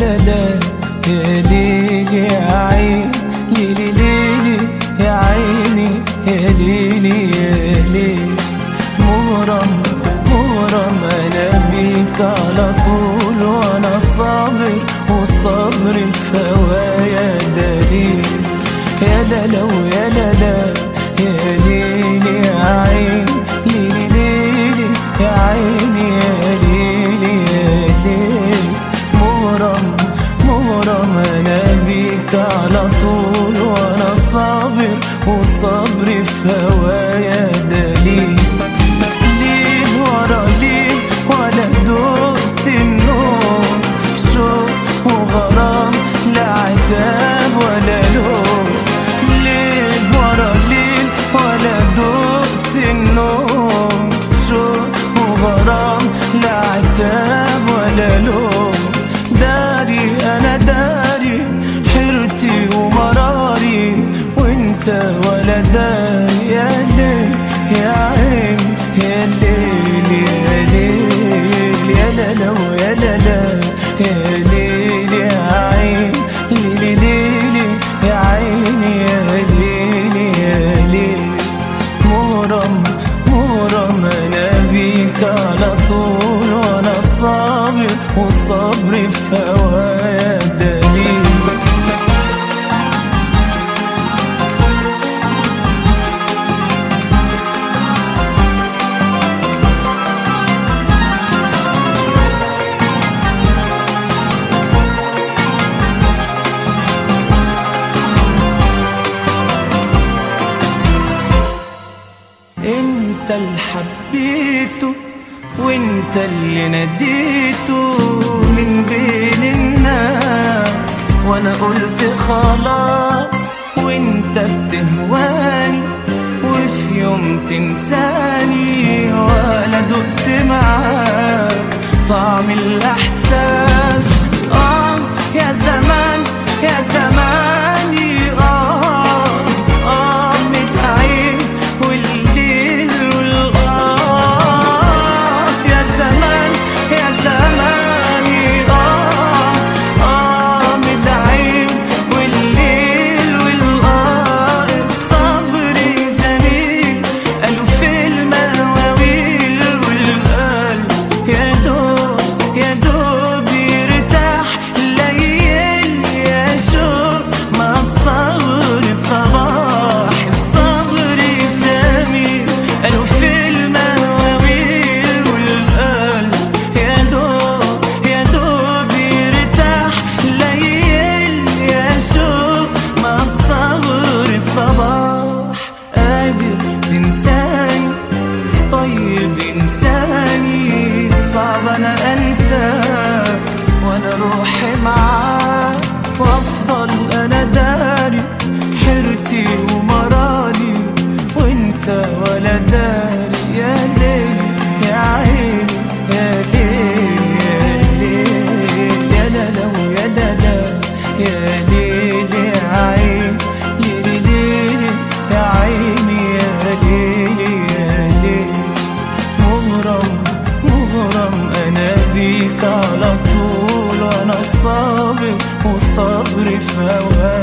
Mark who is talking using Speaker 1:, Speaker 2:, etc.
Speaker 1: لا لا يا ليلي يا عين ليلي ليلي يا عيني يا ليلي يا ليلي مغرم مغرم انا بيك على طول وانا صابر والصبر في هوايا دليل يا لا لا ويا لا لا يا ليلي يا عين ليلي ليلي يا عيني يا ليلي يا ليلي مغرم مغرم انا بيك على طول وانا صابر وصبري في هوايا دليل ليه ورا ليه ولا دقت النوم شوق وغرام لا عتاب ولا لوم ليه ورا ليه ولا دقت النوم شوق وغرام لا عتاب ولا لوم داري انا داري حيرتي ومراري وانت ولا داري يا ليل يا عين يا ليل يا ليل يا لا لا ويا لا لا يا ليل يا عين ليلي ليلي يا عين يا ليل يا ليل مغرم مغرم انا بيك على طول وانا صابر والصبر في هوايا دليل انت اللي حبيته وانت اللي ناديته من بين الناس وانا قلت خلاص وانت بتهواني وفي يوم تنساني ولا دقت معاك طعم الاحساس اه يا زمان يا زماني اه اه متعين والليل والغار يا زمان يا زماني اه اه متعين والليل والغار الصبر جميل قالوا في المواويل والقلب يا دوب يا دوب يرتاح ليل يا شوق مع الصبر صباح الصبر جميل قالوا في المواويل والقلب يا دوب يا دوب يرتاح ليل يا شوق مع الصبر صباح قادر تنساني طيب انساني صعب انا انساك وانا روحي معاك وافضل انا داري حيرتي ومراري وانت ولا داري يا ليل يا عيني يا ليل يا ليل يا لا لا ويا لا لا يا ليل يا عين ليلي ليلي يا عيني يا ليلي يا ليل مغرم مغرم انا بيك على طول وانا صابر وصبري في هواك